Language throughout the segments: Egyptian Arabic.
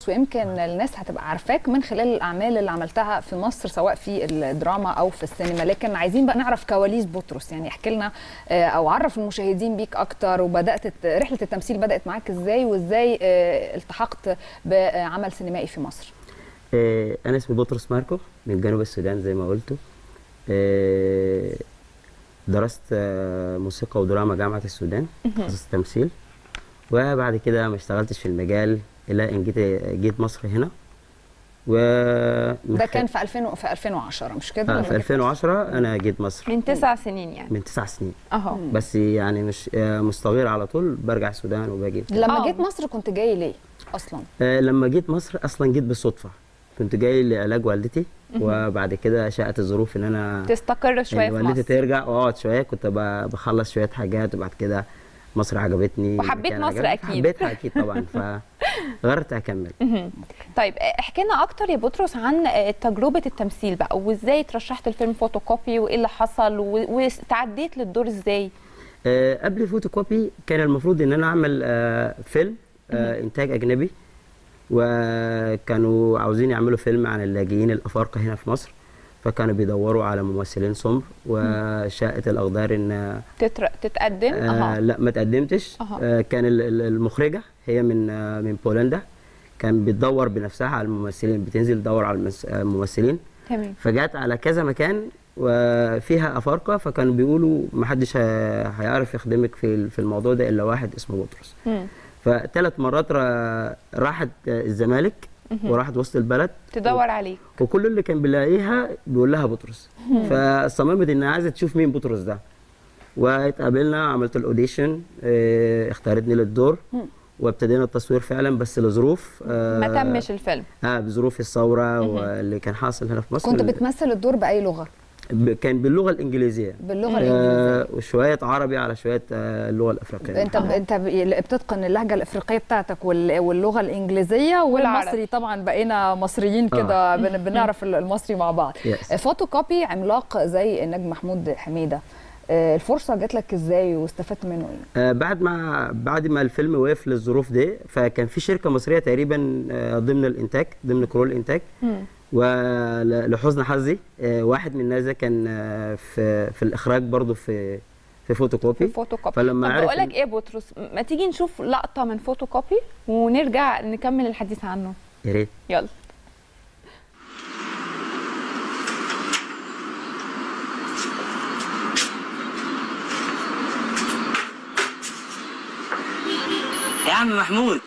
ويمكن الناس هتبقى عارفاك من خلال الاعمال اللي عملتها في مصر سواء في الدراما او في السينما لكن عايزين بقى نعرف كواليس بطرس يعني احكي لنا آه، او عرف المشاهدين بيك اكتر وبدات الت- رحله التمثيل بدات معاك ازاي وازاي آه، التحقت بعمل سينمائي في مصر آه، انا اسمي بطرس ماركو من جنوب السودان زي ما قلتوا آه، درست آه، موسيقى ودراما جامعة السودان تخصص تمثيل وبعد كده ما اشتغلتش في المجال الا ان جيت جيت مصر هنا و ده كان في 2000 في 2010 مش كده آه لما في جيت 2010 انا جيت مصر من تسع سنين يعني من تسع سنين اهو بس يعني مش آه، مستغير على طول برجع السودان وباجي لما آه. جيت مصر كنت جاي ليه اصلا آه، لما جيت مصر اصلا جيت بالصدفه كنت جاي لعلاج والدتي وبعد كده شاءت الظروف ان انا تستقر شويه إن في والدتي مصر ترجع واقعد شويه كنت ب- بخلص شويه حاجات وبعد كده مصر عجبتني وحبيت المكان مصر عجبني. أكيد. حبيتها اكيد طبعا فقررت اكمل طيب احكي لنا اكتر يا بطرس عن آه، تجربه التمثيل بقى وازاي ترشحت الفيلم فوتوكوبي وايه اللي حصل و- وتعديت للدور ازاي آه، قبل فوتوكوبي كان المفروض ان انا اعمل آه، فيلم آه، انتاج اجنبي وكانوا عاوزين يعملوا فيلم عن اللاجئين الافارقه هنا في مصر فكانوا بيدوروا على ممثلين سمر وشاءت الاقدار ان تتر... تتقدم آه اها لا ما تقدمتش أها. آه كان ال- ال- المخرجه هي من آه من بولندا كان بتدور بنفسها على الممثلين بتنزل تدور على المس- آه، الممثلين تمام فجات على كذا مكان وفيها افارقه فكانوا بيقولوا ما حدش ه- هيعرف يخدمك في ال- في الموضوع ده الا واحد اسمه بطرس مم. فثلاث مرات را- راحت آه، الزمالك وراحت وسط البلد تدور عليك وكل اللي كان بيلاقيها بيقول لها بطرس فصممت انها عايزه تشوف مين بطرس ده واتقابلنا عملت الاوديشن اه اختارتني للدور وابتدينا التصوير فعلا بس لظروف اه ما تمش الفيلم اه بظروف الثوره واللي كان حاصل هنا في مصر كنت بتمثل الدور باي لغه ب- كان باللغه الانجليزيه باللغه الانجليزيه آه وشويه عربي على شويه آه اللغه الافريقيه انت انت بتتقن اللهجه الافريقيه بتاعتك وال- واللغه الانجليزيه والعربي. والمصري طبعا بقينا مصريين كده بن- بنعرف المصري مع بعض Yes. فوتو كوبي عملاق زي النجم محمود حميده آه، الفرصه جات لك ازاي واستفدت منه ايه آه، بعد ما بعد ما الفيلم وقف للظروف دي فكان في شركه مصريه تقريبا آه، ضمن الانتاج ضمن كرول الانتاج ولحسن حظي آه، واحد من الناس ده كان آه، في في الاخراج برضو في في فوتوكوبي فوتوكوبي فلما طب عرف بقول لك إن- ايه يا بطرس ما تيجي نشوف لقطه من فوتوكوبي ونرجع نكمل الحديث عنه يا ريت يلا يا عم محمود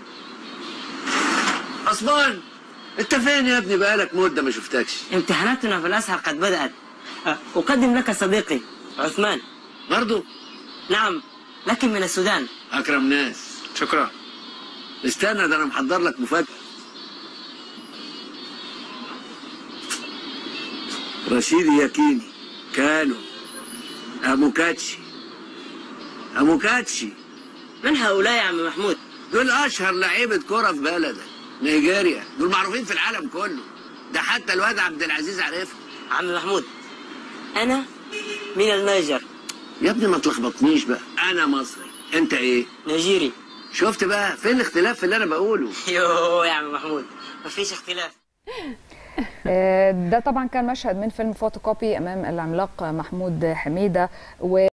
عثمان انت فين يا ابني بقالك مده ما شفتكش امتحاناتنا في الازهر قد بدات أه، اقدم لك صديقي عثمان برضو نعم لكن من السودان اكرم ناس شكرا استنى ده انا محضر لك مفاجاه رشيد ياكيني كانوا اموكاتشي اموكاتشي من هؤلاء يا عم محمود دول اشهر لعيبه كره في بلدك نيجيريا دول معروفين في العالم كله ده حتى الواد عبد العزيز عارفهم عم محمود انا من النيجر يا ابني ما تلخبطنيش بقى انا مصري انت ايه نيجيري شفت بقى فين الاختلاف في اللي انا بقوله يو يا عم محمود مفيش اختلاف آه، ده طبعا كان مشهد من فيلم فوتوكوبي امام العملاق محمود حميده و